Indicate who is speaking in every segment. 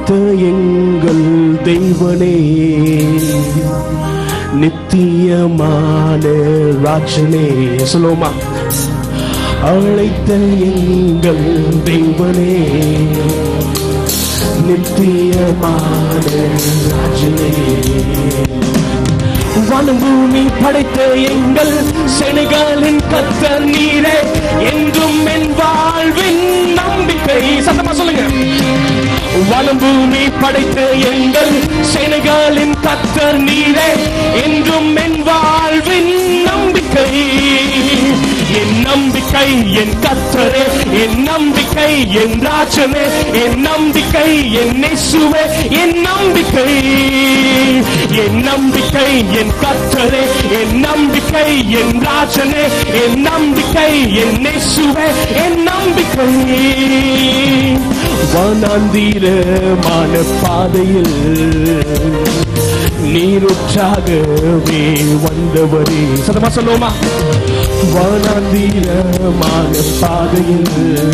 Speaker 1: படைத்த எங்கள் தெய்வனே நித்தியமான ராட்சனே சொல்லுவோமா அழைத்த எங்கள் தெய்வனே நித்தியமான ராஜனே வானம் பூமி படைத்த எங்கள் செனகாலின் கத்தர் நீரே என்றும் என் வாழ்வின் நம்பிக்கை சத்தமா சொல்லுங்க வானம் பூமி படைத்த எங்கள் செனகாலின் கத்தர் நீரே என்றும் என் வாழ்வின் நம்பிக்கை என் நம்பிக்கை என் கத்தரே என் நம்பிக்கை என் ராஜனே என் நம்பிக்கை என் நெசுவே என் நம்பிக்கை என் நம்பிக்கை என் கத்தரே என் நம்பிக்கை என் ராஜனே என் நம்பிக்கை என் நெசுவே என் நம்பிக்கை வனாந்தீரமான பாதையில் நீருற்றாகவே வந்தவரே சதமா சொல்லுவோமா வனாந்தீரமான பாதையில்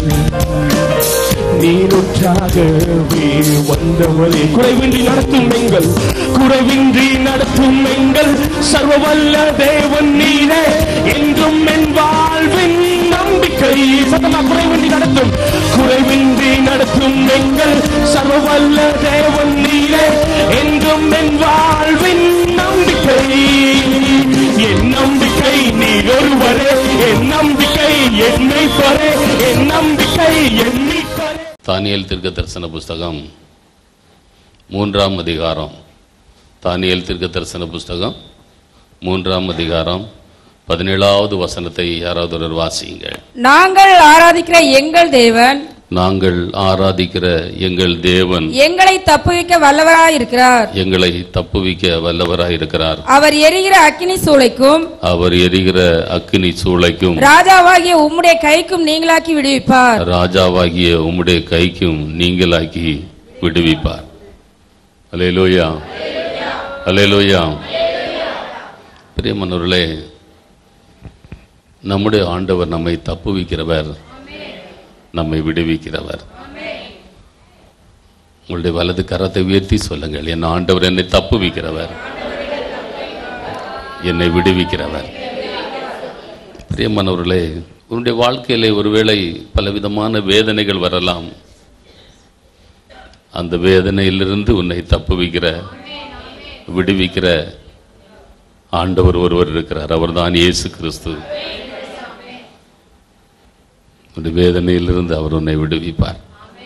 Speaker 1: நீருற்றாகவே வந்தவரே குறைவின்றி நடத்தும் எங்கள் குறைவின்றி நடத்தும் எங்கள் சர்வவல்ல தேவன் நீரே என்றும் என் வாழ்வின் நம்பிக்கை சத்தமா குறைவின்றி நடத்தும் குறைவின்றி நடத்தும் எங்கள் சர்வவல்ல தேவன் நீரே என்றும் என் வாழ்வின் நம்பிக்கை என் நம்பிக்கை நீ ஒருவரே என் நம்பிக்கை என்னை பரே என் நம்பிக்கை என்னை பரே
Speaker 2: தானியேல் தீர்க்க தரிசன புஸ்தகம் மூன்றாம் அதிகாரம் தானியேல் தீர்க்க தரிசன புஸ்தகம் மூன்றாம் அதிகாரம் பதினேழாவது வசனத்தை யாராவது ஒருவர் வாசியுங்கள்
Speaker 3: நாங்கள் ஆராதிக்கிற எங்கள் தேவன்
Speaker 2: நாங்கள் ஆராதிக்கிற எங்கள் தேவன்
Speaker 3: எங்களை தப்புவிக்க வல்லவராயிருக்கிறார்
Speaker 2: எங்களை தப்புவிக்க வல்லவராயிருக்கிறார்
Speaker 3: அவர் எரிகிற அக்கினி சூளைக்கும்
Speaker 2: அவர் எரிகிற அக்கினி சூளைக்கும்
Speaker 3: ராஜாவாகிய உம்முடைய கைக்கும் நீங்களாக்கி விடுவிப்பார்
Speaker 2: ராஜாவாகிய உம்முடைய கைக்கும் நீங்களாக்கி விடுவிப்பார் அலேலோயா அலேலோயா பிரியமனவர்களே நம்முடைய ஆண்டவர் நம்மை தப்புவிக்கிறவர் நம்மை விடுவிக்கிறவர் உங்களுடைய வலது கரத்தை உயர்த்தி சொல்லுங்கள் என் ஆண்டவர் என்னை தப்புவிக்கிறவர் என்னை விடுவிக்கிறவர் பிரியமானவர்களே உன்னுடைய வாழ்க்கையிலே ஒருவேளை பலவிதமான வேதனைகள் வரலாம் அந்த வேதனையிலிருந்து உன்னை தப்புவிக்கிற விடுவிக்கிற ஆண்டவர் ஒருவர் இருக்கிறார் அவர்தான் இயேசு கிறிஸ்து உன்னுடைய வேதனையிலிருந்து அவர் உன்னை விடுவிப்பார்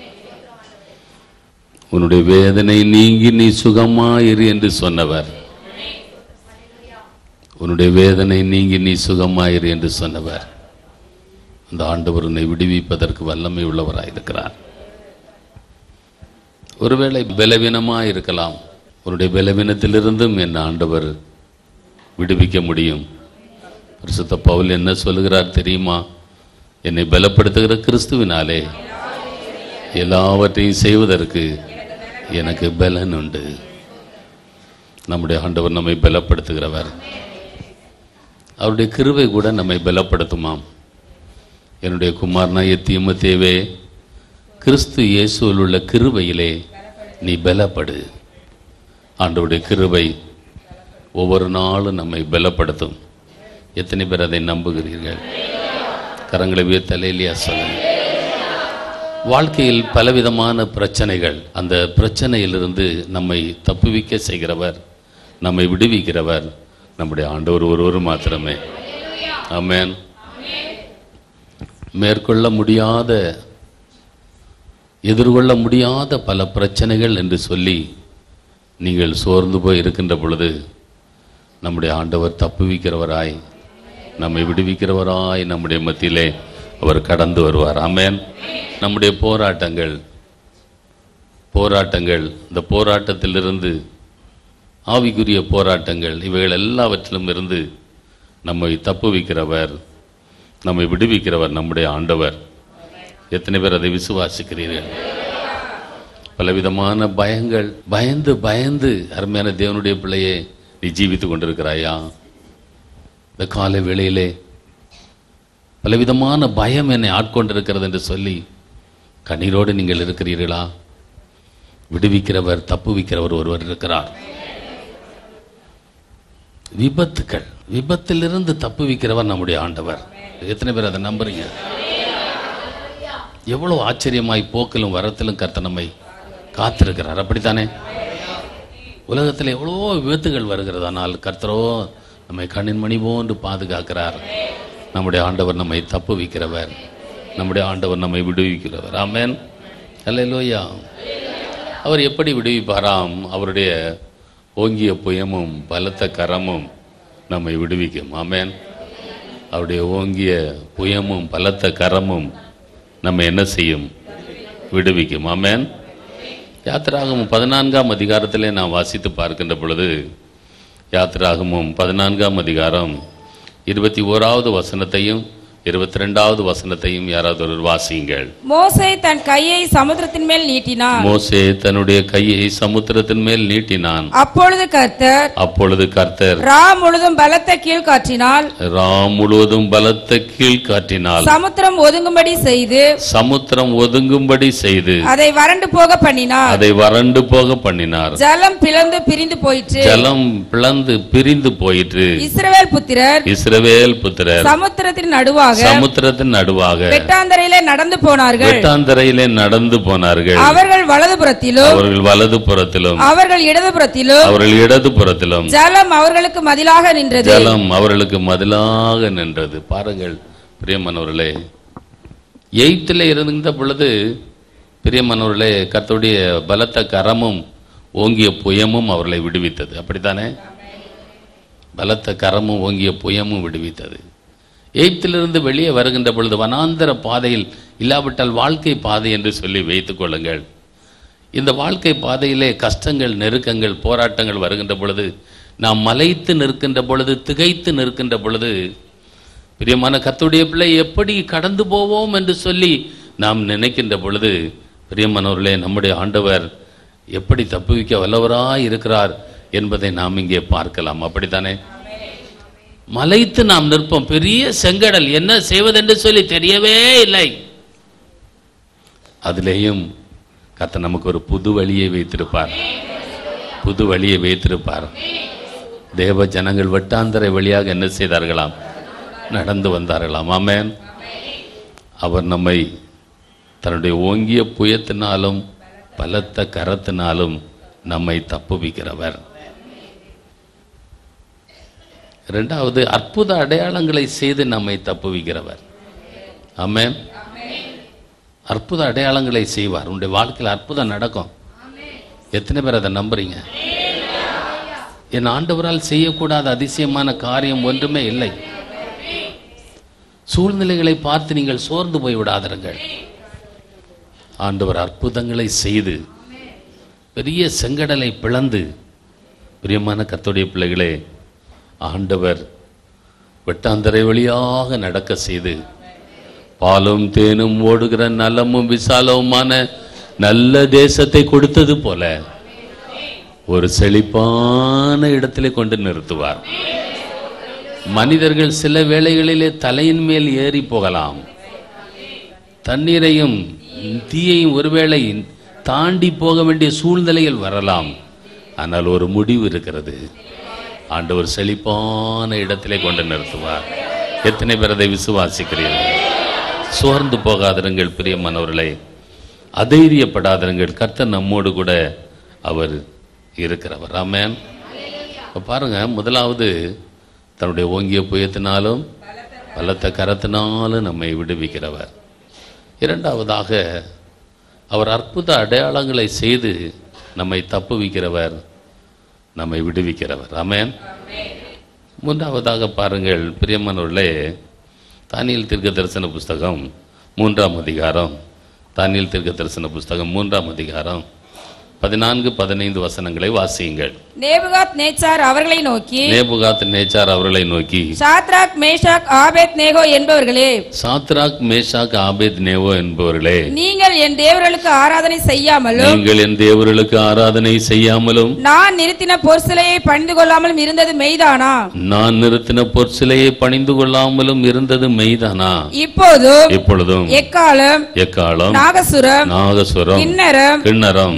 Speaker 2: உன்னுடைய வேதனை நீங்கி நீ சுகமாயிரு என்று சொன்னவர் உன்னுடைய வேதனை நீங்கி நீ சுகமாயிரு என்று சொன்னவர் அந்த ஆண்டவர் உன்னை விடுவிப்பதற்கு வல்லமை உள்ளவராயிருக்கிறார் ஒருவேளை பலவீனமாக இருக்கலாம் உன்னுடைய பலவீனத்திலிருந்தும் என் ஆண்டவர் விடுவிக்க முடியும் பரிசுத்த பவுல் என்ன சொல்லுகிறார் தெரியுமா என்னை பலப்படுத்துகிற கிறிஸ்துவினாலே எல்லாவற்றையும் செய்வதற்கு எனக்கு பலன் உண்டு நம்முடைய ஆண்டவர் நம்மை பலப்படுத்துகிறவர் அவருடைய கிருவை கூட நம்மை பலப்படுத்துமாம் என்னுடைய குமாரனாய தீமத்தேவே கிறிஸ்து இயேசுவில் உள்ள கிருபையிலே நீ பலப்படு ஆண்டவருடைய கிருபை ஒவ்வொரு நாளும் நம்மை பலப்படுத்தும் எத்தனை பேர் அதை நம்புகிறீர்கள் கரங்களை உயர்த்தலையிலையா சொல்லுங்க வாழ்க்கையில் பலவிதமான பிரச்சனைகள் அந்த பிரச்சனையிலிருந்து நம்மை தப்புவிக்க செய்கிறவர் நம்மை விடுவிக்கிறவர் நம்முடைய ஆண்டவர் ஒருவர் மாத்திரமே ஆமென் மேற்கொள்ள முடியாத எதிர்கொள்ள முடியாத பல பிரச்சனைகள் என்று சொல்லி நீங்கள் சோர்ந்து போய் இருக்கின்ற பொழுது நம்முடைய ஆண்டவர் தப்புவிக்கிறவராய் நம்மை விடுவிக்கிறவராய் நம்முடைய மத்தியிலே அவர் கடந்து வருவார் ஆமென் நம்முடைய போராட்டங்கள் போராட்டங்கள் இந்த போராட்டத்திலிருந்து ஆவிக்குரிய போராட்டங்கள் இவைகள் எல்லாவற்றிலும் இருந்து நம்மை தப்புவிக்கிறவர் நம்மை விடுவிக்கிறவர் நம்முடைய ஆண்டவர் எத்தனை பேர் அதை விசுவாசிக்கிறீர்கள் பலவிதமான பயங்கள் பயந்து பயந்து அருமையான தேவனுடைய பிள்ளையே நீ ஜீவித்து கொண்டிருக்கிறாயா இந்த காலை வேளையிலே பலவிதமான பயம் என்னை ஆட்கொண்டிருக்கிறது என்று சொல்லி கண்ணீரோடு நீங்கள் இருக்கிறீர்களா விடுவிக்கிறவர் தப்புவிக்கிறவர் ஒருவர் இருக்கிறார் விபத்துக்கள் விபத்திலிருந்து தப்புவிக்கிறவர் நம்முடைய ஆண்டவர் எத்தனை பேர் அதை நம்புறீங்க எவ்வளவு ஆச்சரியமாய் போக்கிலும் வரத்திலும் கர்த்தர் நம்மை காத்திருக்கிறார் அப்படித்தானே உலகத்தில் எவ்வளவோ விபத்துகள் வருகிறது ஆனால் கர்த்தரோ நம்மை கண்ணின் மணி போன்று பாதுகாக்கிறார் நம்முடைய ஆண்டவர் நம்மை தப்புவிக்கிறவர் நம்முடைய ஆண்டவர் நம்மை விடுவிக்கிறவர் ஆமென் அல்லேலூயா அவர் எப்படி விடுவிப்பாராம் அவருடைய ஓங்கிய புயமும் பலத்த கரமும் நம்மை விடுவிக்கும் ஆமென் அவருடைய ஓங்கிய புயமும் பலத்த கரமும் நம்ம என்ன செய்யும் விடுவிக்கும் ஆமென் யாத்திராகமும் பதினான்காம் அதிகாரத்திலே நான் வாசித்து பார்க்கின்ற பொழுது யாத்திராகமும் பதினான்காம் அதிகாரம் இருபத்தி ஓராவது வசனத்தையும் இருபத்தி ரெண்டாவது வசனத்தையும் யாராவது ஒரு வாசியுங்கள்
Speaker 3: மோசே தன் கையை சமுத்திரத்தின் மேல் நீட்டினான்
Speaker 2: மோசே தன்னுடைய கையை சமுத்திரத்தின் மேல் நீட்டினான்
Speaker 3: அப்பொழுது கர்த்தர்
Speaker 2: அப்பொழுது கர்த்தர்
Speaker 3: ரா முழுதும் பலத்த கீழ்காற்றினால்
Speaker 2: ராம் முழுவதும் பலத்த கீழ் காற்றினால்
Speaker 3: சமுத்திரம் ஒதுங்கும்படி செய்து
Speaker 2: சமுத்திரம் ஒதுங்கும்படி செய்து
Speaker 3: அதை வறண்டு போக பண்ணினார்
Speaker 2: அதை வறண்டு போக பண்ணினார்
Speaker 3: ஜலம் பிளந்து பிரிந்து போயிற்று
Speaker 2: ஜலம் பிளந்து பிரிந்து போயிற்று
Speaker 3: இஸ்ரவேல் புத்திரர்
Speaker 2: இஸ்ரவேல் புத்திரர்
Speaker 3: சமுத்திரத்தின் நடுவாக
Speaker 2: சமுத்திரத்தின் நடுவாக
Speaker 3: வெட்டாந்தரையிலே நடந்து போனார்கள்
Speaker 2: வெட்டாந்தரையிலே நடந்து போனார்கள்
Speaker 3: அவர்கள் வலதுபுறத்திலும்
Speaker 2: அவர்கள் வலது புறத்திலும்
Speaker 3: அவர்கள் இடதுபுறத்திலும்
Speaker 2: அவர்கள் இடது புறத்திலும்
Speaker 3: ஜலம் அவர்களுக்கு மதிலாக நின்றது
Speaker 2: ஜலம் அவர்களுக்கு மதிலாக நின்றது பாருங்கள் பிரியமானவர்களே எய்த்தில் இருந்த பொழுது பிரியமானவர்களே கர்த்தருடைய பலத்த கரமும் ஓங்கிய புயமும் அவர்களை விடுவித்தது அப்படித்தானே பலத்த கரமும் ஓங்கிய புயமும் விடுவித்தது எய்ப்திலிருந்து வெளியே வருகின்ற பொழுது வனாந்தர பாதையில் இல்லாவிட்டால் வாழ்க்கை பாதை என்று சொல்லி வைத்துக் கொள்ளுங்கள் இந்த வாழ்க்கை பாதையிலே கஷ்டங்கள் நெருக்கங்கள் போராட்டங்கள் வருகின்ற பொழுது நாம் மலைத்து நிற்கின்ற பொழுது திகைத்து நிற்கின்ற பொழுது பிரியமான கர்த்தருடைய பிள்ளை எப்படி கடந்து போவோம் என்று சொல்லி நாம் நினைக்கின்ற பொழுது பிரியமானவர்களே நம்முடைய ஆண்டவர் எப்படி தப்புவிக்க வல்லவராய் இருக்கிறார் என்பதை நாம் இங்கே பார்க்கலாம் அப்படித்தானே மலைத்து நாம் நிற்போம் பெரிய செங்கடல் என்ன செய்வதென்று சொல்லி தெரியவே இல்லை அதிலேயும் கர்த்தர் நமக்கு ஒரு புது வழியை வைத்திருப்பார் புது வழியை வைத்திருப்பார் தேவ ஜனங்கள் வெட்டாந்தரை வழியாக என்ன செய்தார்களாம் நடந்து வந்தார்களாம் ஆமென் அவர் நம்மை தன்னுடைய ஓங்கிய புயத்தினாலும் பலத்த கரத்தினாலும் நம்மை தப்புவிக்கிறவர் இரண்டாவது அற்புத அடையாளங்களை செய்து நம்மை தப்புவிக்கிறவர் ஆமென் அற்புத அடையாளங்களை செய்வார் உன்னுடைய வாழ்க்கையில் அற்புதம் நடக்கும் எத்தனை பேர் அதை நம்புறீங்க என் ஆண்டவரால் செய்யக்கூடாத அதிசயமான காரியம் ஒன்றுமே இல்லை சூழ்நிலைகளை பார்த்து நீங்கள் சோர்ந்து போய் விடாதிருங்கள் ஆண்டவர் அற்புதங்களை செய்து பெரிய செங்கடலை பிளந்து பிரியமான கர்த்தருடைய பிள்ளைகளே ஆண்டவர் வெட்டாந்தரை வழியாக நடக்க செய்து பாலும் தேனும் ஓடுகிற நலமும் விசாலவுமான நல்ல தேசத்தை கொடுத்தது போல ஒரு செழிப்பான இடத்திலே கொண்டு நிறுத்துவார் மனிதர்கள் சில வேளைகளிலே தலையின் மேல் ஏறி போகலாம் தண்ணீரையும் தீயையும் ஒருவேளை தாண்டி போக வேண்டிய சூழ்நிலைகள் வரலாம் ஆனால் ஒரு முடிவு இருக்கிறது ஆண்டவர் செழிப்பான இடத்திலே கொண்டு நிறுத்துவார் எத்தனை பேர் அதை விசுவாசிக்கிறீர்கள் சோர்ந்து போகாதிருங்கள் பிரியமானவர்களே அதைரியப்படாதிருங்கள் கர்த்தர் நம்மோடு கூட அவர் இருக்கிறவர் ஆமென் இப்ப பாருங்க முதலாவது தன்னுடைய ஓங்கிய புயத்தினாலும் பலத்த கரத்தினாலும் நம்மை விடுவிக்கிறவர் இரண்டாவதாக அவர் அற்புத அடையாளங்களை செய்து நம்மை தப்புவிக்கிறவர் நம்மை விடுவிக்கிறவர் ஆமென் மூன்றாவதாக பாருங்கள் பிரியமானவர்களே தானியல் தீர்க்க தரிசன புஸ்தகம் மூன்றாம் அதிகாரம் தானியல் தீர்க்க தரிசன புஸ்தகம் மூன்றாம் அதிகாரம் பதினான்கு பதினைந்து வசனங்களை வாசியுங்கள்
Speaker 3: நேபுகாத் நேச்சார் அவர்களை நோக்கி
Speaker 2: நேபுகாத் நேச்சார் அவர்களை நோக்கி
Speaker 3: சாத்ராக் மேஷாக் ஆபேத் நேகோ என்பவர்களே
Speaker 2: சாத்ராக் மேஷாக் ஆபேத் நேவோ என்பவர்களே
Speaker 3: நீங்கள் என் தேவர்களுக்கு ஆராதனை செய்யாமலும்
Speaker 2: நீங்கள் என் தேவர்களுக்கு ஆராதனை செய்யாமலும்
Speaker 3: நான் நிறுத்தின பொற்சிலையை பணிந்து கொள்ளாமலும் இருந்தது மெய்தானா
Speaker 2: நான் நிறுத்தின பொற்சிலையை பணிந்து கொள்ளாமலும் இருந்தது மெய்தானா
Speaker 3: இப்போதும்
Speaker 2: இப்பொழுதும்
Speaker 3: எக்காலம்
Speaker 2: எக்காலம்
Speaker 3: நாகசுரம்
Speaker 2: நாகசுரம்
Speaker 3: கிண்ணரம்
Speaker 2: கிண்ணறம்
Speaker 3: வீணை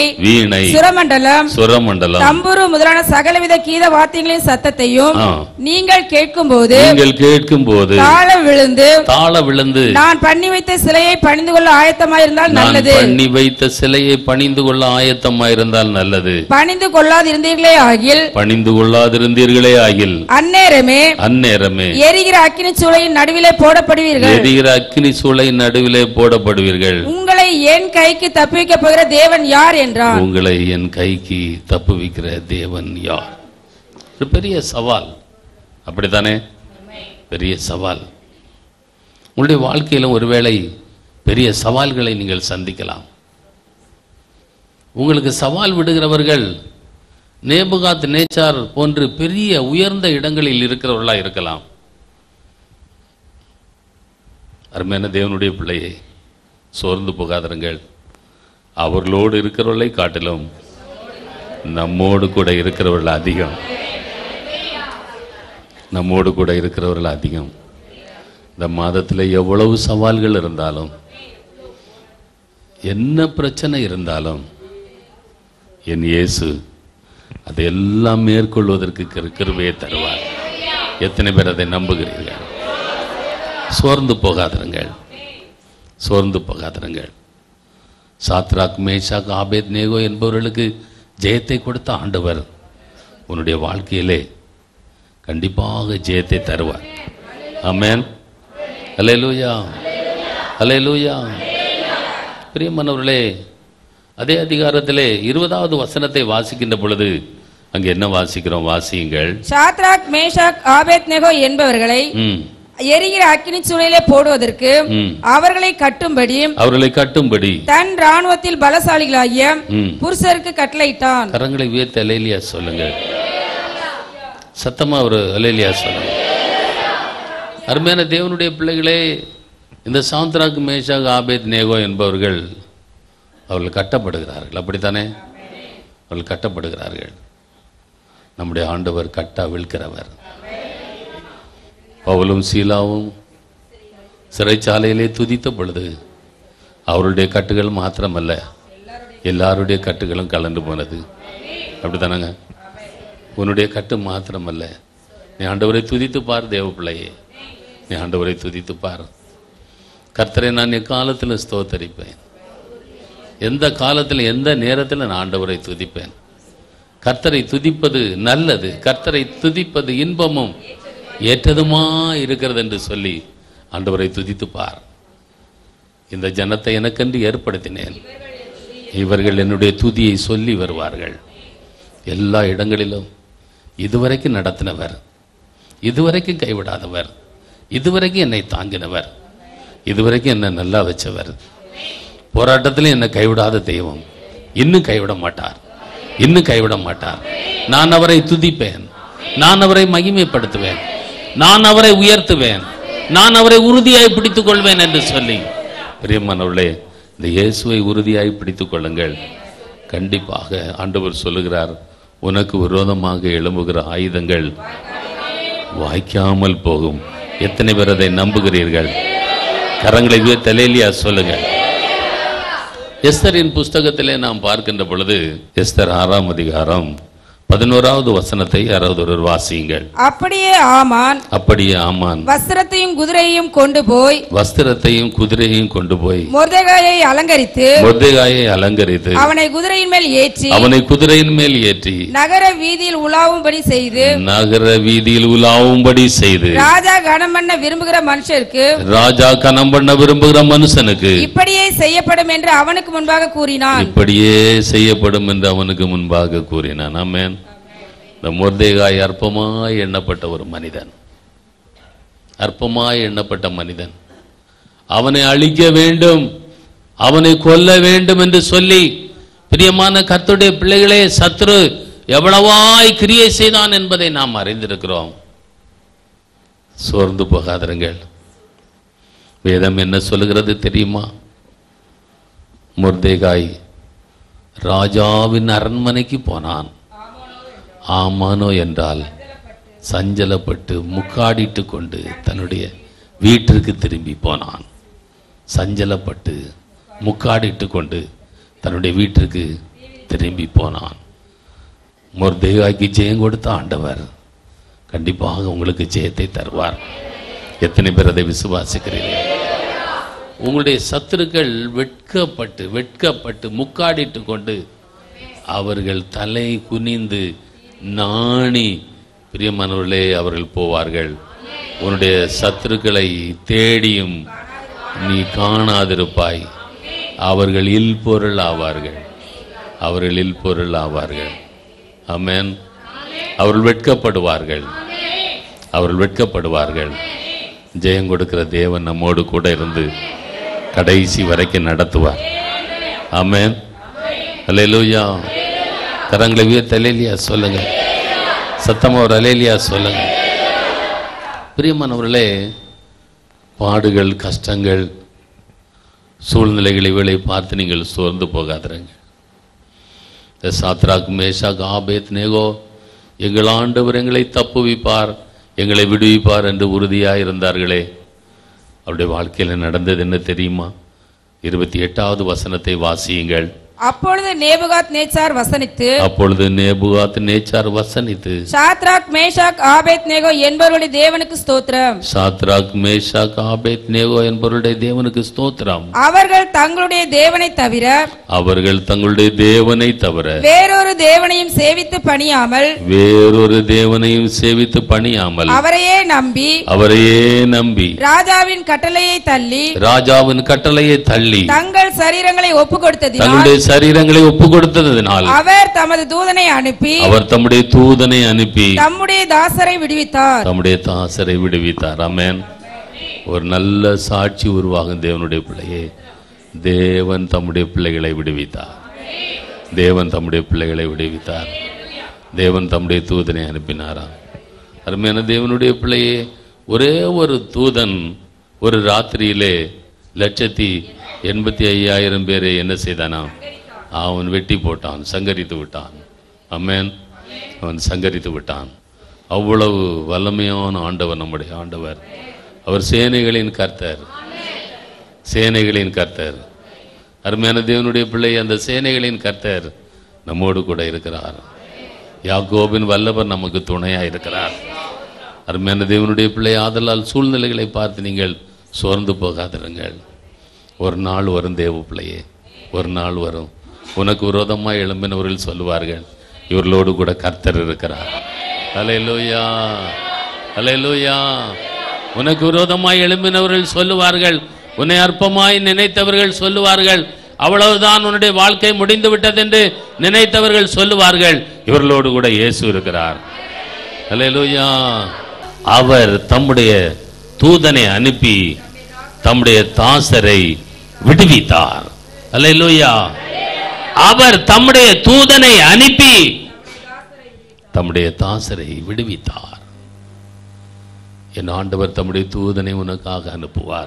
Speaker 2: வீணை
Speaker 3: சுரமண்டலம்
Speaker 2: சுரமண்டலம்
Speaker 3: தம்புரு முதலான சகலவித கீத வாத்தியங்களின் சத்தத்தையும்
Speaker 2: ஆ.
Speaker 3: நீங்கள் கேட்கும்போது
Speaker 2: நீங்கள் கேட்கும் போது
Speaker 3: தாளம் விழுந்து
Speaker 2: தாள விழுந்து
Speaker 3: நான் பண்ணி வைத்த சிலையை பணிந்து கொள்ள ஆயத்தமாயிருந்தால்
Speaker 2: நான்
Speaker 3: நல்லது
Speaker 2: பண்ணி வைத்த சிலையை பணிந்து கொள்ள ஆயத்தமாயிருந்தால் நல்லது
Speaker 3: பணிந்து கொள்ளாதிருந்தீர்களே ஆகில்
Speaker 2: பணிந்து கொள்ளாதிருந்தீர்களே ஆகில்
Speaker 3: அந்நேரமே
Speaker 2: அந்நேரமே
Speaker 3: எரிகிற அக்கினி சூளையின் நடுவிலே போடப்படுவீர்கள்
Speaker 2: எரிகிற அக்கினி சூளை நடுவிலே போடப்படுவீர்கள்
Speaker 3: உங்களை என் கைக்கு தப்பிக்க போகிற தேவன் யார் என்றான்
Speaker 2: உங்களை என் கைக்கு தப்புவிக்கிற தேவன் யார் ஒரு பெரிய சவால் அப்படித்தானே பெரிய சவால் உங்களுடைய வாழ்க்கையிலும் ஒருவேளை பெரிய சவால்களை நீங்கள் சந்திக்கலாம் உங்களுக்கு சவால் விடுகிறவர்கள் நேபுகாத் நேச்சார் போன்று பெரிய உயர்ந்த இடங்களில் இருக்கிறவர்களா இருக்கலாம் அருமையான தேவனுடைய பிள்ளையை சோர்ந்து போகாதருங்கள் அவர்களோடு இருக்கிறவர்களை காட்டிலும் நம்மோடு கூட இருக்கிறவர்கள் அதிகம் நம்மோடு கூட இருக்கிறவர்கள் அதிகம் இந்த மாதத்தில் எவ்வளவு சவால்கள் இருந்தாலும் என்ன பிரச்சனை இருந்தாலும் என் இயேசு அதையெல்லாம் மேற்கொள்வதற்கு கிரு- கிருபையை தருவார் எத்தனை பேர் அதை நம்புகிறீர்கள் சோர்ந்து போகாதிருங்கள் சோர்ந்து போகாதிருங்கள் சாத்ராக் மேஷாக் ஆபேத் நேகோ என்பவர்களுக்கு ஜெயத்தை கொடுத்த ஆண்டவர் உன்னுடைய வாழ்க்கையிலே கண்டிப்பாக ஜெயத்தை தருவார் ஆமென் அல்லேலூயா அல்லேலூயா பிரியமானவர்களே அதே அதிகாரத்திலே இருபதாவது வசனத்தை வாசிக்கின்ற பொழுது அங்கே என்ன வாசிக்கிறோம் வாசியுங்கள்
Speaker 3: சாத்ராக் மேஷாக் ஆபேத் நெகோ என்பவர்களை
Speaker 2: ம்
Speaker 3: எரிகிற அக்கினி சூளையிலே போடுவதற்கு
Speaker 2: ம்.
Speaker 3: அவர்களை கட்டும்படி
Speaker 2: அவர்களை கட்டும்படி
Speaker 3: தன் ராணுவத்தில் பலசாலிகளாகிய
Speaker 2: ம்.
Speaker 3: புருஷருக்கு கட்டளையிட்டான்
Speaker 2: கரங்களை உயர்த்தி அலேலியா சொல்லுங்க சத்தமா ஒரு அலேலியா சொல்லுங்க அருமையான தேவனுடைய பிள்ளைகளே இந்த சாந்த்ராக் மேஷாக் ஆபேத் நேகோ என்பவர்கள் அவர்கள் கட்டப்படுகிறார்கள் அப்படித்தானே அவர்கள் கட்டப்படுகிறார்கள் நம்முடைய ஆண்டவர் கட்டா விழ்கிறவர் பவுலும் சீலாவும் சிறைச்சாலையிலே துதித்த பொழுது அவருடைய கட்டுகள் மாத்திரமல்ல எல்லாருடைய கட்டுகளும் கலந்து போனது அப்படித்தானங்க உன்னுடைய கட்டு மாத்திரமல்ல நீ ஆண்டவரை துதித்து பார் தேவ பிள்ளையே நீ ஆண்டவரை துதித்து பார் கர்த்தரை நான் எக்காலத்தில் ஸ்தோத்தரிப்பேன் எந்த காலத்தில் எந்த நேரத்தில் நான் ஆண்டவரை துதிப்பேன் கர்த்தரை துதிப்பது நல்லது கர்த்தரை துதிப்பது இன்பமும் ஏற்றதுமா இருக்கிறது என்று சொல்லி ஆண்டவரை துதித்து பார் இந்த ஜனத்தை எனக்கென்று ஏற்படுத்தினேன் இவர்கள் என்னுடைய துதியை சொல்லி வருவார்கள் எல்லா இடங்களிலும் இதுவரைக்கும் நடத்தினவர் இதுவரைக்கும் கைவிடாதவர் இதுவரைக்கும் என்னை தாங்கினவர் இதுவரைக்கும் என்னை நல்லா வச்சவர் போராட்டத்திலும் என்னை கைவிடாத தெய்வம் இன்னும் கைவிட மாட்டார் இன்னும் கைவிட மாட்டார் நான் அவரை துதிப்பேன் நான் அவரை மகிமைப்படுத்துவேன் நான் அவரை உயர்த்துவேன் நான் அவரை உறுதியாய் பிடித்துக் கொள்வேன் என்று சொல்லி பிரியமானவர்களே இந்த இயேசுவை உறுதியாய் பிடித்துக் கொள்ளுங்கள் கண்டிப்பாக ஆண்டவர் சொல்லுகிறார் உனக்கு விரோதமாக எழும்புகிற ஆயுதங்கள் வாய்க்காமல் போகும் எத்தனை பேர் அதை நம்புகிறீர்கள் கரங்களை தலையிலியா சொல்லுங்கள் எஸ்தரின் புஸ்தகத்திலே நாம் பார்க்கின்ற பொழுது எஸ்தர் ஆறாம் அதிகாரம் பதினோராவது வசனத்தை யாராவது ஒருவர் வாசியுங்கள்
Speaker 3: அப்படியே ஆமான்
Speaker 2: அப்படியே ஆமான்
Speaker 3: வஸ்திரத்தையும் குதிரையையும் கொண்டு போய்
Speaker 2: வஸ்திரத்தையும் குதிரையையும் கொண்டு போய்
Speaker 3: மொர்தெகாயை அலங்கரித்து
Speaker 2: மொர்தெகாயை அலங்கரித்து
Speaker 3: அவனை குதிரையின் மேல் ஏற்றி
Speaker 2: அவனை குதிரையின் மேல் ஏற்றி
Speaker 3: நகர வீதியில் உலாவும்படி செய்து
Speaker 2: நகர வீதியில் உலாவும்படி செய்து
Speaker 3: ராஜா கனம் பண்ண விரும்புகிற மனுஷருக்கு
Speaker 2: ராஜா கனம் பண்ண விரும்புகிற மனுஷனுக்கு
Speaker 3: இப்படியே செய்யப்படும் என்று அவனுக்கு முன்பாக கூறினான்
Speaker 2: இப்படியே செய்யப்படும் என்று அவனுக்கு முன்பாக கூறினான் ஆமென் இந்த மொர்தேகாய் அற்பமாய் எண்ணப்பட்ட ஒரு மனிதன் அற்பமாய் எண்ணப்பட்ட மனிதன் அவனை அழிக்க வேண்டும் அவனை கொல்ல வேண்டும் என்று சொல்லி பிரியமான கர்த்தருடைய பிள்ளைகளே சத்ரு எவ்வளவாய் கிரியை செய்தான் என்பதை நாம் அறிந்திருக்கிறோம் சோர்ந்து போகாதிருங்கள் வேதம் என்ன சொல்லுகிறது தெரியுமா முர்தேகாய் ராஜாவின் அரண்மனைக்கு போனான் ஆமானோ என்றால் சஞ்சலப்பட்டு முக்காடிட்டு கொண்டு தன்னுடைய வீட்டிற்கு திரும்பி போனான் சஞ்சலப்பட்டு முக்காடிட்டு கொண்டு தன்னுடைய வீட்டிற்கு திரும்பி போனான் மொர்தேகாய்க்கு ஜெயம் கொடுத்த ஆண்டவர் கண்டிப்பாக உங்களுக்கு ஜெயத்தை தருவார் எத்தனை பேர் அதை விசுவாசிக்கிறீர்கள் உங்களுடைய சத்துருக்கள் வெட்கப்பட்டு வெட்கப்பட்டு முக்காடிட்டு கொண்டு அவர்கள் தலை குனிந்து நாணி பிரியமானவர்களே அவர்கள் போவார்கள் உன்னுடைய சத்துருக்களை தேடியும் நீ காணாதிருப்பாய் அவர்கள் இல் பொருள் ஆவார்கள் அவர்கள் இல் பொருள் ஆவார்கள் ஆமென் அவர்கள் வெட்கப்படுவார்கள் அவர்கள் வெட்கப்படுவார்கள் ஜெயம் கொடுக்கிற தேவன் நம்மோடு கூட இருந்து கடைசி வரைக்கும் நடத்துவார் ஆமென் அல்லேலூயா கரங்களை உயர்த்த அலேலியா சொல்லுங்க சத்தமா ஒரு அலேலியா சொல்லுங்க பிரியமானவர்களே பாடுகள் கஷ்டங்கள் சூழ்நிலைகளை வேலை பார்த்து நீங்கள் சோர்ந்து போகாதீங்க இந்த சாத்ராக் மேஷாக் ஆபேத் நேகோ எங்கள் ஆண்டவர் எங்களை தப்புவிப்பார் எங்களை விடுவிப்பார் என்று உறுதியாக இருந்தார்களே அவருடைய வாழ்க்கையில் நடந்தது என்ன தெரியுமா இருபத்தி எட்டாவது வசனத்தை வாசியுங்கள்
Speaker 3: அப்பொழுது நேபுகாத் நேச்சார் வசனித்து
Speaker 2: அப்பொழுது நேபுகாத் நேச்சார் வசனித்து
Speaker 3: சாத்ராக் மேஷாக் ஆபேத் நேகோ என்பவருடைய தேவனுக்கு ஸ்தோத்திரம்
Speaker 2: சாத்ராக் மேஷாக் ஆபேத் நேகோ என்பவருடைய தேவனுக்கு ஸ்தோத்திரம்
Speaker 3: அவர்கள் தங்களுடைய தேவனை தவிர
Speaker 2: அவர்கள் தங்களுடைய தேவனை தவிர
Speaker 3: வேறொரு தேவனையும் சேவித்து பணியாமல்
Speaker 2: வேறொரு தேவனையும் சேவித்து பணியாமல்
Speaker 3: அவரையே நம்பி
Speaker 2: அவரையே நம்பி
Speaker 3: ராஜாவின் கட்டளையை தள்ளி
Speaker 2: ராஜாவின் கட்டளையை தள்ளி
Speaker 3: தங்கள் சரீரங்களை ஒப்பு கொடுத்ததினால்
Speaker 2: தங்களுடைய சரீரங்களை ஒப்பு கொடுத்ததினால்
Speaker 3: அவர் தமது தூதனை அனுப்பி
Speaker 2: அவர் தம்முடைய தூதனை அனுப்பி
Speaker 3: தம்முடைய தாசரை விடுவித்தார்
Speaker 2: தம்முடைய தாசரை விடுவித்தார் ஆமென் ஒரு நல்ல சாட்சி உருவாகும் தேவனுடைய பிள்ளையே தேவன் தம்முடைய பிள்ளைகளை விடுவித்தார் தேவன் தம்முடைய பிள்ளைகளை விடுவித்தார் தேவன் தம்முடைய தூதனை அனுப்பினாராம் அருமையான தேவனுடைய பிள்ளையே ஒரே ஒரு தூதன் ஒரு ராத்திரியிலே லட்சத்தி எண்பத்தி ஐயாயிரம் பேரை என்ன செய்தானாம் அவன் வெட்டி போட்டான் சங்கரித்து விட்டான் அம்மேன் அவன் சங்கரித்து விட்டான் அவ்வளவு வல்லமையான ஆண்டவர் நம்முடைய ஆண்டவர் அவர் சேனைகளின் கர்த்தர் சேனைகளின் கர்த்தர் அருமையான தேவனுடைய பிள்ளை அந்த சேனைகளின் கர்த்தர் நம்மோடு கூட இருக்கிறார் யாக்கோபின் வல்லவர் நமக்கு துணையா இருக்கிறார் அருமையான தேவனுடைய பிள்ளை ஆதலால் சூழ்நிலைகளை பார்த்து நீங்கள் சோர்ந்து போகாதிருங்கள் ஒரு நாள் வரும் தேவ பிள்ளையே ஒரு நாள் வரும் உனக்கு விரோதமாக எழும்பினவர்கள் சொல்லுவார்கள் இவர்களோடு கூட கர்த்தர் இருக்கிறார் அலையலூயா அலையலூயா உனக்கு விரோதமாய் எழும்பினவர்கள் சொல்லுவார்கள் உன்னை அற்பமாய் நினைத்தவர்கள் சொல்லுவார்கள் அவ்வளவுதான் உன்னுடைய வாழ்க்கை முடிந்து விட்டது என்று நினைத்தவர்கள் சொல்லுவார்கள் இவர்களோடு கூட இயேசு இருக்கிறார் அல்லேலூயா அவர் தம்முடைய தூதனை அனுப்பி தம்முடைய தாசரை விடுவித்தார் அல்லேலூயா அவர் தம்முடைய தூதனை அனுப்பி தம்முடைய தாசரை விடுவித்தார் என் ஆண்டவர் தம்முடைய தூதனை உனக்காக அனுப்புவார்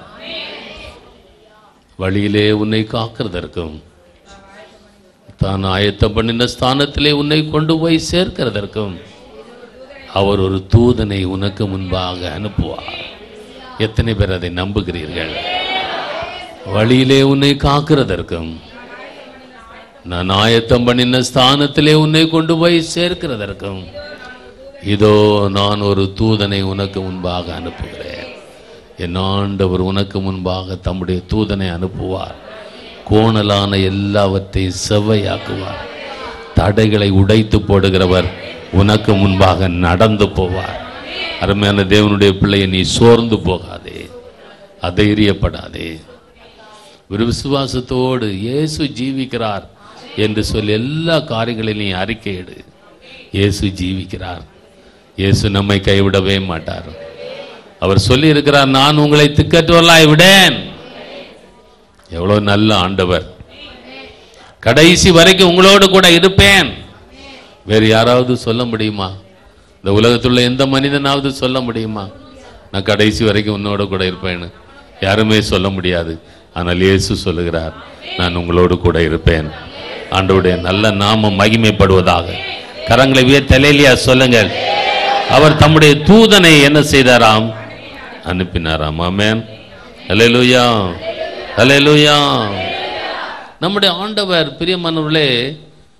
Speaker 2: வழியிலே உன்னை காக்கிறதற்கும் தான் ஆயத்தம் பண்ணின ஸ்தானத்திலே உன்னை கொண்டு போய் சேர்க்கிறதற்கும் அவர் ஒரு தூதனை உனக்கு முன்பாக அனுப்புவார் எத்தனை பேர் அதை நம்புகிறீர்கள் வழியிலே உன்னை காக்கிறதற்கும் நான் ஆயத்தம் பண்ணின ஸ்தானத்திலே உன்னை கொண்டு போய் சேர்க்கிறதற்கும் இதோ நான் ஒரு தூதனை உனக்கு முன்பாக அனுப்புகிறேன் என் ஆண்டவர் உனக்கு முன்பாக தம்முடைய தூதனை அனுப்புவார் கோணலான எல்லாவற்றையும் செவ்வையாக்குவார் தடைகளை உடைத்து போடுகிறவர் உனக்கு முன்பாக நடந்து போவார் அருமையான தேவனுடைய பிள்ளையை நீ சோர்ந்து போகாதே அதைரியப்படாதே ஒரு விசுவாசத்தோடு இயேசு ஜீவிக்கிறார் என்று சொல்லி எல்லா காரியங்களையும் நீ அறிக்கையிடு இயேசு ஜீவிக்கிறார் இயேசு நம்மை கைவிடவே மாட்டார் அவர் சொல்லி இருக்கிறார் நான் உங்களை திக்கற்றவர்களாய் விடேன் எவ்வளவு நல்ல ஆண்டவர் கடைசி வரைக்கும் உங்களோடு கூட இருப்பேன் வேறு யாராவது சொல்ல முடியுமா இந்த உலகத்துள்ள எந்த மனிதனாவது சொல்ல முடியுமா நான் கடைசி வரைக்கும் உன்னோட கூட இருப்பேன்னு யாருமே சொல்ல முடியாது ஆனால் இயேசு சொல்லுகிறார் நான் உங்களோடு கூட இருப்பேன் ஆண்டவருடைய நல்ல நாமம் மகிமைப்படுவதாக கரங்களை வியத்தலையிலியா சொல்லுங்கள் அவர் தம்முடைய தூதனை என்ன செய்தாராம் அனுப்பினாராம் ஆமென் அல்லேலூயா அல்லேலூயா நம்முடைய ஆண்டவர் பிரியமானவர்களே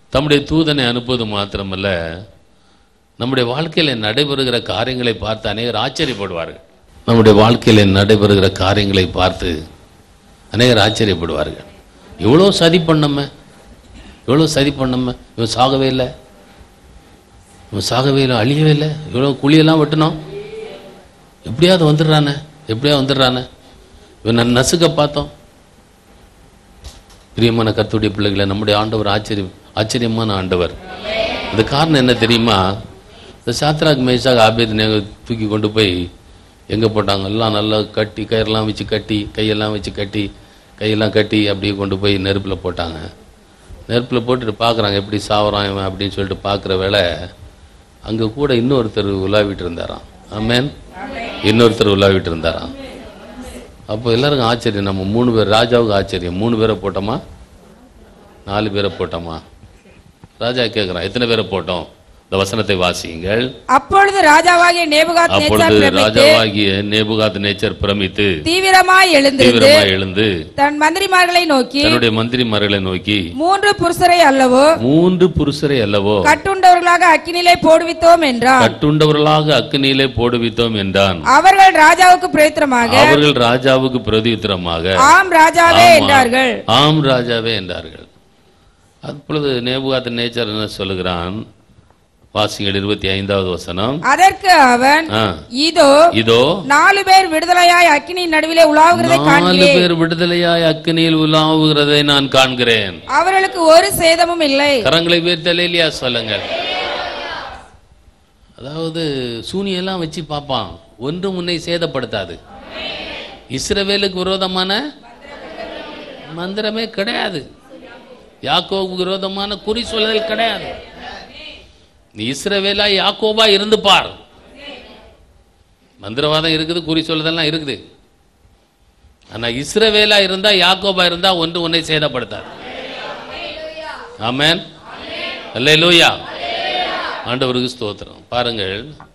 Speaker 2: தம்முடைய தூதனை அனுப்புவது மாத்திரமல்ல நம்முடைய வாழ்க்கையில் நடைபெறுகிற காரியங்களை பார்த்து அநேகர் ஆச்சரியப்படுவார்கள் நம்முடைய வாழ்க்கையில் நடைபெறுகிற காரியங்களை பார்த்து அநேகர் ஆச்சரியப்படுவார்கள் இவ்வளோ சதி பண்ணம இவ்வளோ சதி பண்ணம இவன் சாகவே இல்லை இவன் சாகவே இல்லை அழியவே இல்லை இவ்வளோ குழியெல்லாம் வெட்டினோம் எப்படியாவது வந்துடுறானே எப்படியாவது வந்துடுறானே இவன் நான் நசுக்க பார்த்தோம் பிரியமான கர்த்தருடைய பிள்ளைகளை நம்முடைய ஆண்டவர் ஆச்சரியம் ஆச்சரியமான ஆண்டவர் அது காரணம் என்ன தெரியுமா இந்த சாத்ராக் மேஷாக் ஆபேத் தூக்கி கொண்டு போய் எங்கே போட்டாங்க எல்லாம் நல்லா கட்டி கயிறெல்லாம் வச்சு கட்டி கையெல்லாம் வச்சு கட்டி கையெல்லாம் கட்டி அப்படியே கொண்டு போய் நெருப்பில் போட்டாங்க நெருப்பில் போட்டுட்டு பார்க்குறாங்க எப்படி சாவறான் இவன் அப்படின்னு சொல்லிட்டு பார்க்குற வேளை அங்கே கூட இன்னொருத்தர் உலாவிட்டு இருந்தாராம் ஆமேன் இன்னொருத்தர் உலாவிட்டு இருந்தாராம் அப்போ எல்லாருக்கும் ஆச்சரியம் நம்ம மூணு பேர் ராஜாவுக்கு ஆச்சரியம் மூணு பேரை போட்டோமா நாலு பேரை போட்டோமா ராஜா கேட்குறான் எத்தனை பேரை போட்டோம் இந்த வசனத்தை வாசியுங்கள்
Speaker 3: அப்பொழுது ராஜாவாகிய நேபுகாத் நேச்சார்
Speaker 2: அப்பொழுது
Speaker 3: பிரமித்து
Speaker 2: ராஜாவாகிய நேபுகாத் நேச்சர் பிரமித்து
Speaker 3: தீவிரமாய் எழுந்திருந்து
Speaker 2: தீவிரமாய் எழுந்து
Speaker 3: தன் மந்திரிமார்களை நோக்கி
Speaker 2: தன்னுடைய மந்திரிமார்களை நோக்கி
Speaker 3: மூன்று புருஷரை அல்லவோ
Speaker 2: மூன்று புருஷரை அல்லவோ
Speaker 3: கட்டுண்டவர்களாக அக்கினிலே போடுவித்தோம் என்றார்
Speaker 2: கட்டுண்டவர்களாக அக்கினியிலே போடுவித்தோம் என்றான்
Speaker 3: அவர்கள் ராஜாவுக்கு பிரேத்திரமாக
Speaker 2: அவர்கள் ராஜாவுக்கு பிரதியுத்தரமாக
Speaker 3: ஆம் ராஜாவே
Speaker 2: ஆமா.
Speaker 3: என்றார்கள்
Speaker 2: ஆம் ராஜாவே என்றார்கள் அப்பொழுது நேபுகாத் நேச்சர் என்ன சொல்லுகிறான் வாசிங்கள் இருபத்தி ஐந்தாவது வசனம்
Speaker 3: அதற்கு அவன்
Speaker 2: ஆ,
Speaker 3: இதோ
Speaker 2: இதோ
Speaker 3: நாலு பேர் விடுதலையாய் அக்கினி நடுவிலே உலாவுகிறதை
Speaker 2: நாலு
Speaker 3: காண்கிறேன்
Speaker 2: பேர் விடுதலையாய் அக்கினியில் உலாவுகிறதை நான் காண்கிறேன்
Speaker 3: அவர்களுக்கு ஒரு சேதமும் இல்லை
Speaker 2: கரங்களை உயர்த்தலையா சொல்லுங்கள் அதாவது சூனியெல்லாம் வச்சு பார்ப்பான் ஒன்று முன்னை சேதப்படுத்தாது இஸ்ரவேலுக்கு விரோதமான மந்திரமே கிடையாது யாக்கோவுக்கு விரோதமான குறி சொல்லுதல் கிடையாது நீ இஸ்ரவேலா யாக்கோபா இருந்து பார் மந்திரவாதம் இருக்குது குறி சொல்லுதெல்லாம் இருக்குது ஆனா இஸ்ரவேலா இருந்தா யாக்கோபா இருந்தா ஒன்று உன்னை சேதப்படுத்தாது ஆமென் அல்லேலூயா ஆண்டவருக்கு ஸ்தோத்திரம் பாருங்கள்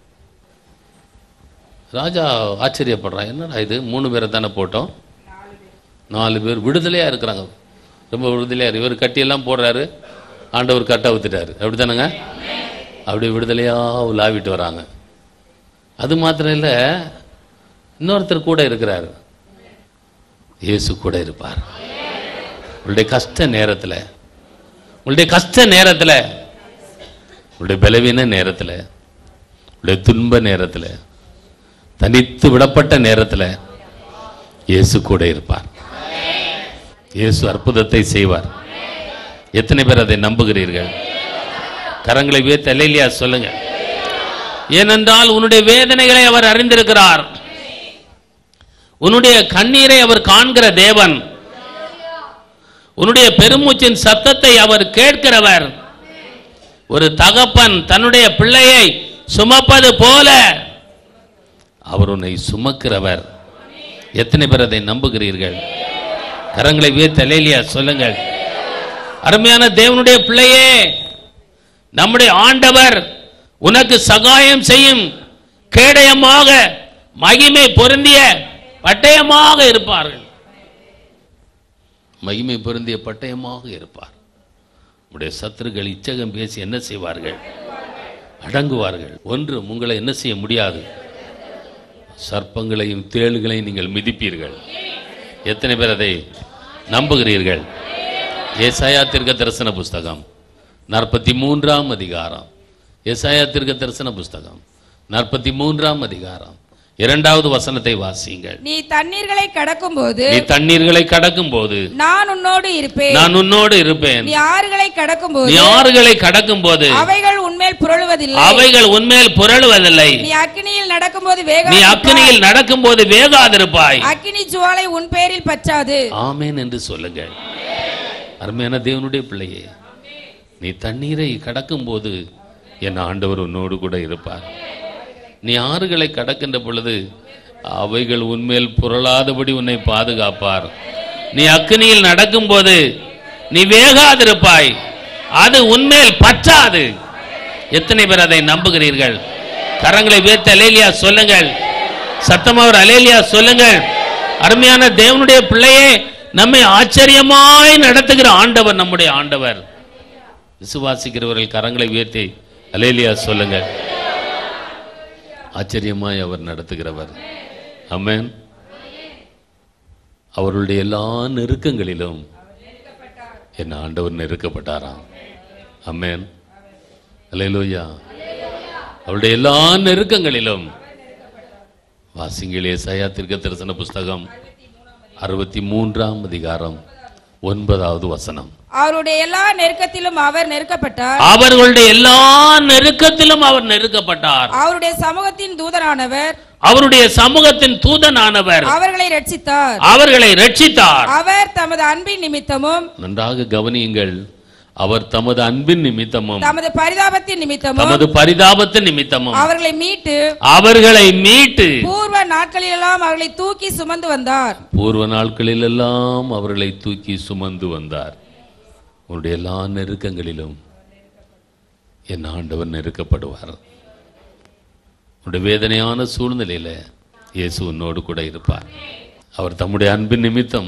Speaker 2: ராஜா ஆச்சரியப்படுறான் என்னடா இது மூணு பேரை தானே போட்டோம் நாலு பேர் விடுதலையா இருக்கிறாங்க ரொம்ப விடுதலையா இருக்கு இவர் கட்டியெல்லாம் போடுறாரு ஆண்டவர் கட்ட ஊத்துட்டாரு அப்படி தானேங்க அப்படி விடுதலையா உலாவிட்டு வராங்க அது மாத்திரம் இல்லை இன்னொருத்தர் கூட இருக்கிறாரு இயேசு கூட இருப்பார் உங்களுடைய கஷ்ட நேரத்தில் உங்களுடைய கஷ்ட நேரத்தில் உங்களுடைய பலவீன நேரத்தில் உங்களுடைய துன்ப நேரத்தில் தனித்து விடப்பட்ட நேரத்தில் இயேசு கூட இருப்பார் இயேசு அற்புதத்தை செய்வார் எத்தனை பேர் அதை நம்புகிறீர்கள் கரங்களை உயர்த்த அல்லையா சொல்லுங்க ஏனென்றால் உன்னுடைய வேதனைகளை அவர் அறிந்திருக்கிறார் உன்னுடைய கண்ணீரை அவர் காண்கிற தேவன் உன்னுடைய பெருமூச்சின் சத்தத்தை அவர் கேட்கிறவர் ஒரு தகப்பன் தன்னுடைய பிள்ளையை சுமப்பது போல அவர் உன்னை சுமக்கிறவர் எத்தனை பேர் அதை நம்புகிறீர்கள் கரங்களை உயர்த்த லேலியா சொல்லுங்கள் அருமையான தேவனுடைய பிள்ளையே நம்முடைய ஆண்டவர் உனக்கு சகாயம் செய்யும் கேடயமாக மகிமை பொருந்திய பட்டயமாக இருப்பார்கள் மகிமை பொருந்திய பட்டயமாக இருப்பார் உடைய சத்துருக்கள் இச்சகம் பேசி என்ன செய்வார்கள் அடங்குவார்கள் ஒன்று உங்களை என்ன செய்ய முடியாது சர்ப்பங்களையும் தேளுகளையும் நீங்கள் மிதிப்பீர்கள் எத்தனை பேர் அதை நம்புகிறீர்கள் ஏசாயா தீர்க்க தரிசன புஸ்தகம் நாற்பத்தி மூன்றாம் அதிகாரம் ஏசாயா தீர்க்க தரிசன புஸ்தகம் நாற்பத்தி மூன்றாம் அதிகாரம் இரண்டாவது வசனத்தை வாசியுங்கள்
Speaker 3: நீ தண்ணீர்களை கடக்கும் போது
Speaker 2: நீ தண்ணீர்களை கடக்கும் போது
Speaker 3: நான் உன்னோடு இருப்பேன்
Speaker 2: நான் உன்னோடு இருப்பேன்
Speaker 3: நீ ஆறுகளை கடக்கும்
Speaker 2: நீ
Speaker 3: போது
Speaker 2: ஆறுகளை கடக்கும் போது
Speaker 3: அவைகள் உன்மேல் புரளுவதில்லை
Speaker 2: அவைகள் உன்மேல் புரளுவதில்லை
Speaker 3: நீ அக்கினியில் நடக்கும்போது
Speaker 2: நீ
Speaker 3: வேக
Speaker 2: அக்கினியில் நடக்கும்போது வேகாதிருப்பாய்
Speaker 3: அக்கினி ஜுவாலை உன் பேரில் பற்றாது
Speaker 2: ஆமேன் என்று சொல்லுங்கள் அருமையான தேவனுடைய பிள்ளையே நீ தண்ணீரை கடக்கும்போது என் ஆண்டவர் உன்னோடு கூட இருப்பார் நீ ஆறுகளை கடக்கின்ற பொழுது அவைகள் உன்மேல் புரளாதபடி உன்னை பாதுகாப்பார் நீ அக்கினியில் நடக்கும்போது நீ வேகாதிருப்பாய் அது உன்மேல் பற்றாது எத்தனை பேர் அதை நம்புகிறீர்கள் கரங்களை உயர்த்த அலேலியா சொல்லுங்கள் சத்தமவர் அலேலியா சொல்லுங்கள் அருமையான தேவனுடைய பிள்ளையே நம்மை ஆச்சரியமாய் நடத்துகிற ஆண்டவர் நம்முடைய ஆண்டவர் விசுவாசிக்கிறவர்கள் கரங்களை உயர்த்தி அலேலியா சொல்லுங்க ஆச்சரியமாய் அவர் நடத்துகிறவர் அமேன் அவருடைய எல்லா நெருக்கங்களிலும் என் ஆண்டவர் நெருக்கப்பட்டாராம் அமேன் அல்லேலூயா அவருடைய எல்லா நெருக்கங்களிலும் வாசிங்களே சயா திருக்க தரிசன புஸ்தகம் அறுபத்தி மூன்றாம் அதிகாரம் ஒன்பதாவது வசனம்
Speaker 3: அவருடைய எல்லா நெருக்கத்திலும் அவர் நெருக்கப்பட்டார்
Speaker 2: அவர்களுடைய எல்லா நெருக்கத்திலும் அவர் நெருக்கப்பட்டார்
Speaker 3: அவருடைய சமூகத்தின் தூதனானவர்
Speaker 2: அவருடைய சமூகத்தின் தூதனானவர்
Speaker 3: அவர்களை ரட்சித்தார்
Speaker 2: அவர்களை ரட்சித்தார்
Speaker 3: அவர் தமது அன்பின் நிமித்தமும்
Speaker 2: நன்றாக கவனியுங்கள் அவர் தமது அன்பின் நிமித்தமும்
Speaker 3: தமது பரிதாபத்தின் நிமித்தமும்
Speaker 2: தமது பரிதாபத்தின் நிமித்தமும்
Speaker 3: அவர்களை மீட்டு
Speaker 2: அவர்களை மீட்டு
Speaker 3: பூர்வ நாட்களிலெல்லாம் அவர்களை தூக்கி சுமந்து வந்தார்
Speaker 2: பூர்வ நாட்களிலெல்லாம் அவர்களை தூக்கி சுமந்து வந்தார் உன்னுடைய எல்லா நெருக்கங்களிலும் என் ஆண்டவர் நெருக்கப்படுவார் உன்னுடைய வேதனையான சூழ்நிலையில இயேசு உன்னோடு கூட இருப்பார் அவர் தம்முடைய அன்பின் நிமித்தம்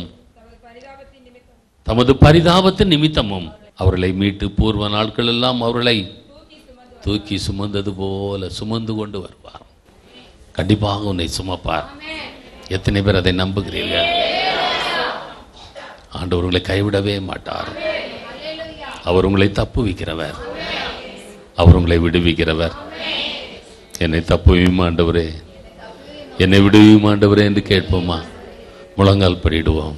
Speaker 2: தமது பரிதாபத்தின் நிமித்தமும் அவர்களை மீட்டு பூர்வ நாட்கள் எல்லாம் அவர்களை தூக்கி சுமந்தது போல சுமந்து கொண்டு வருவார் கண்டிப்பாக உன்னை சுமப்பார் எத்தனை பேர் அதை நம்புகிறீர்கள் ஆண்டவர் உங்களை கைவிடவே மாட்டார் அவர் உங்களை தப்புவிக்கிறவர் அவர் உங்களை விடுவிக்கிறவர் என்னை தப்புவியும் ஆண்டவரே என்னை விடுவியும் ஆண்டவரே என்று கேட்போமா முழங்கால் படிடுவோம்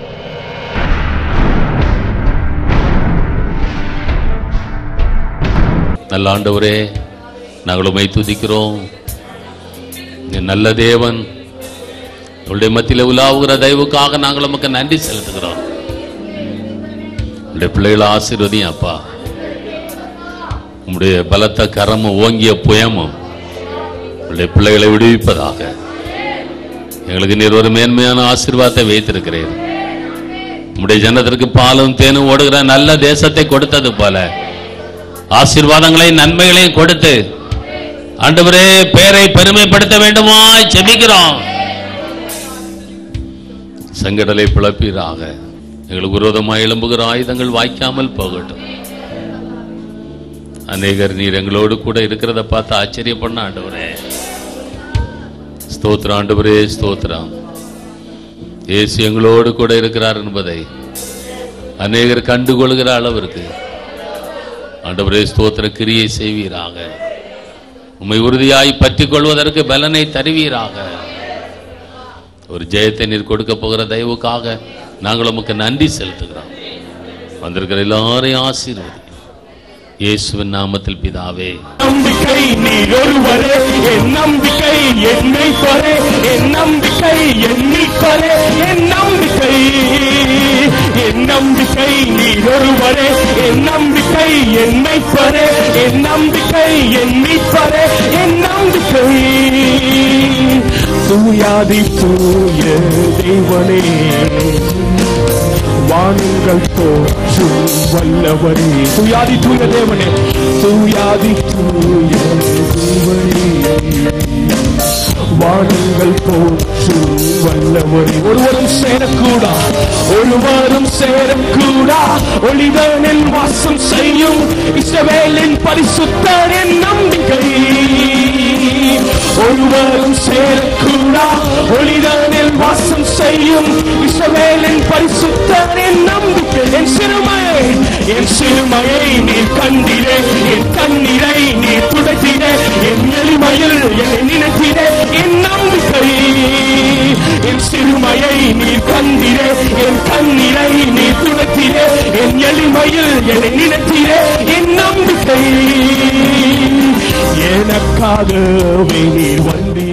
Speaker 2: நல்ல ஆண்டவரே நாங்கள் உமை துதிக்கிறோம் நீ நல்ல தேவன் உங்களுடைய மத்தியில் உலாவுகிற தயவுக்காக நாங்கள் உமக்கு நன்றி செலுத்துகிறோம் உங்களுடைய பிள்ளைகளை ஆசீர்வதியும் அப்பா உங்களுடைய பலத்த கரமும் ஓங்கிய புயமும் உங்களுடைய பிள்ளைகளை விடுவிப்பதாக எங்களுக்கு நீர் ஒரு மேன்மையான ஆசீர்வாதத்தை வைத்திருக்கிறீர் உங்களுடைய ஜனத்திற்கு பாலும் தேனும் ஓடுகிற நல்ல தேசத்தை கொடுத்தது போல ஆசீர்வாதங்களையும் நன்மைகளையும் கொடுத்து ஆண்டவரே பேரை பெருமைப்படுத்த வேண்டுமாய் செபிக்கிறோம் செங்கடலை பிளப்பீராக எங்களுக்கு விரோதமாய் எழும்புகிற ஆயுதங்கள் வாய்க்காமல் போகட்டும் அநேகர் நீர் எங்களோடு கூட இருக்கிறத பார்த்து ஆச்சரியப்பண்ண ஆண்டவரே ஸ்தோத்திரம் ஆண்டவரே ஸ்தோத்திரம் இயேசு எங்களோடு கூட இருக்கிறார் என்பதை அநேகர் கண்டுகொள்கிற அளவிற்கு ஆண்டவரே ஸ்தோத்திர கிரியை செய்வீராக உம்மை உறுதியாய் பற்றிக் கொள்வதற்கு பலனை தருவீராக ஒரு ஜெயத்தை நீர் கொடுக்க போகிற தயவுக்காக நாங்கள் உமக்கு நன்றி செலுத்துகிறோம் வந்திருக்கிற எல்லாரையும் ஆசீர்வதி இயேசுவின் நாமத்தில் பிதாவே
Speaker 1: நம்பிக்கை நீர் ஒருவரே என் நம்பிக்கை என்னை பரே என் நம்பிக்கை என்னில் பரே என் நம்பிக்கை என் நம்பிக்கை நீர் ஒருவரே என் நம்பிக்கை என்னை பரே என் நம்பிக்கை என்னில் பரே என் நம்பிக்கை தூயாதி தூய தேவனே வானங்கள் போற்றும் வல்லவரே தூயாதி தூய தேவனே தூயாதி தூய தேவனே வானங்கள் போற்றும் வல்லவரே ஒருவரும் சேரக்கூடா ஒருவரும் சேரக்கூடா ஒளிவனில் வாசம் செய்யும் இஸ்ரவேலின் பரிசுத்தரின் நம்பிக்கை ஒருவரும் சேரக்கூடா ஒளிதனில் வாசம் செய்யும் இஸ்ரவேலின் பரிசுத்தரின் நம்பிக்கை என் சிறுமையை என் சிறுமையை நீர் கண்டிரே என் கண்ணீரை நீர் துடைத்திட என் எளிமையில் என்னை நினைத்திட என் நம்பிக்கை என் சிறுமையை நீர் கண்டிரே என் கண்ணீரை நீர் துடைத்திட என் எளிமையில் என்னை நினைத்திட என் நம்பிக்கை எனக்காகவே நீர் வந்தீர்